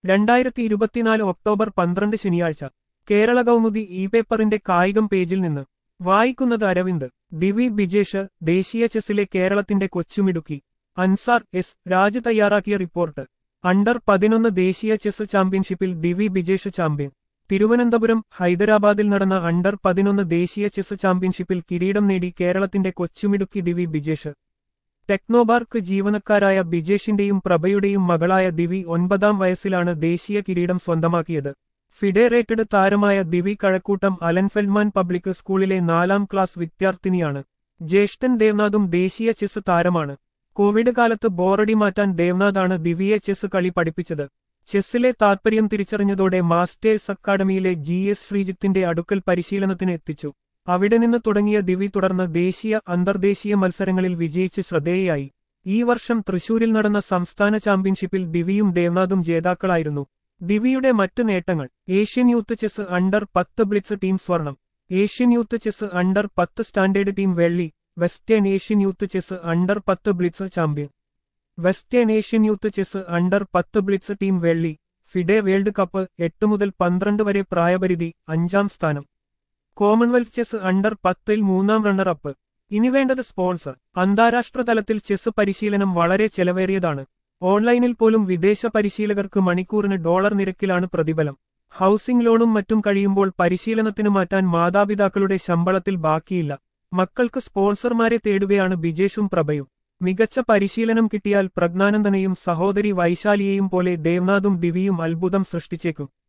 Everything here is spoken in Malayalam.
രണ്ടായിരത്തി ഇരുപത്തിനാല് ഒക്ടോബർ പന്ത്രണ്ട് ശനിയാഴ്ച കേരള കൗമുദി ഇ പേപ്പറിന്റെ കായികം പേജിൽ നിന്ന് വായിക്കുന്നത് അരവിന്ദ് ദിവി ബിജേഷ് ദേശീയ ചെസ്സിലെ കേരളത്തിന്റെ കൊച്ചുമിടുക്കി അൻസാർ എസ് രാജ് തയ്യാറാക്കിയ റിപ്പോർട്ട് അണ്ടർ പതിനൊന്ന് ദേശീയ ചെസ് ചാമ്പ്യൻഷിപ്പിൽ ദിവി ബിജേഷ് ചാമ്പ്യൻ തിരുവനന്തപുരം ഹൈദരാബാദിൽ നടന്ന അണ്ടർ പതിനൊന്ന് ദേശീയ ചെസ് ചാമ്പ്യൻഷിപ്പിൽ കിരീടം നേടി കേരളത്തിന്റെ കൊച്ചുമിടുക്കി ദിവി ബിജേഷ് ടെക്നോബാർക്ക് ജീവനക്കാരായ ബിജേഷിന്റെയും പ്രഭയുടെയും മകളായ ദിവി ഒൻപതാം വയസ്സിലാണ് ദേശീയ കിരീടം സ്വന്തമാക്കിയത് ഫിഡറേറ്റഡ് താരമായ Divi Kazhakkoottam Alan Feldman public സ്കൂളിലെ നാലാം ക്ലാസ് വിദ്യാർത്ഥിനിയാണ് ജ്യേഷ്ഠൻ ദേവ്നാഥും ദേശീയ ചെസ് താരമാണ് കോവിഡ് കാലത്ത് ബോറടി മാറ്റാൻ ദേവ്നാഥാണ് ദിവിയെ ചെസ് കളി പഠിപ്പിച്ചത് ചെസ്സിലെ താത്പര്യം തിരിച്ചറിഞ്ഞതോടെ മാസ്റ്റേഴ്സ് അക്കാദമിയിലെ ജി എസ് ശ്രീജിത്തിന്റെ അടുക്കൽ പരിശീലനത്തിന് എത്തിച്ചു അവിടെ നിന്ന് തുടങ്ങിയ ദിവി തുടർന്ന് ദേശീയ അന്തർദേശീയ മത്സരങ്ങളിൽ വിജയിച്ച് ശ്രദ്ധേയയായി ഈ വർഷം തൃശൂരിൽ നടന്ന സംസ്ഥാന ചാമ്പ്യൻഷിപ്പിൽ ദിവിയും ദേവ്നാഥും ജേതാക്കളായിരുന്നു ദിവിയുടെ മറ്റ് നേട്ടങ്ങൾ ഏഷ്യൻ യൂത്ത് ചെസ് അണ്ടർ പത്ത് ബ്ലിറ്റ്സ് ടീം സ്വർണം ഏഷ്യൻ യൂത്ത് ചെസ് അണ്ടർ പത്ത് സ്റ്റാൻഡേർഡ് ടീം വെള്ളി western Asian youth chess under പത്ത് blitz champion western Asian youth chess under പത്ത് ബ്ലിറ്റ്സ് ടീം വെള്ളി ഫിഡെ വേൾഡ് കപ്പ് എട്ട് മുതൽ പന്ത്രണ്ട് വരെ പ്രായപരിധി അഞ്ചാം സ്ഥാനം കോമൺവെൽത്ത് ചെസ് അണ്ടർ പത്തിൽ മൂന്നാം റണ്ണർ അപ്പ് ഇനി വേണ്ടത് സ്പോൺസർ അന്താരാഷ്ട്ര തലത്തിൽ ചെസ് പരിശീലനം വളരെ ചെലവേറിയതാണ് ഓൺലൈനിൽ പോലും വിദേശ പരിശീലകർക്ക് മണിക്കൂറിന് ഡോളർ നിരക്കിലാണ് പ്രതിഫലം ഹൗസിംഗ് ലോണും മറ്റും കഴിയുമ്പോൾ പരിശീലനത്തിന് മാറ്റാൻ മാതാപിതാക്കളുടെ ശമ്പളത്തിൽ ബാക്കിയില്ല മക്കൾക്ക് സ്പോൺസർമാരെ തേടുകയാണ് ബിജേഷും പ്രഭയും മികച്ച പരിശീലനം കിട്ടിയാൽ പ്രജ്ഞാനന്ദനെയും സഹോദരി വൈശാലിയെയും പോലെ ദേവ്നാഥും ദിവിയും അത്ഭുതം സൃഷ്ടിച്ചേക്കും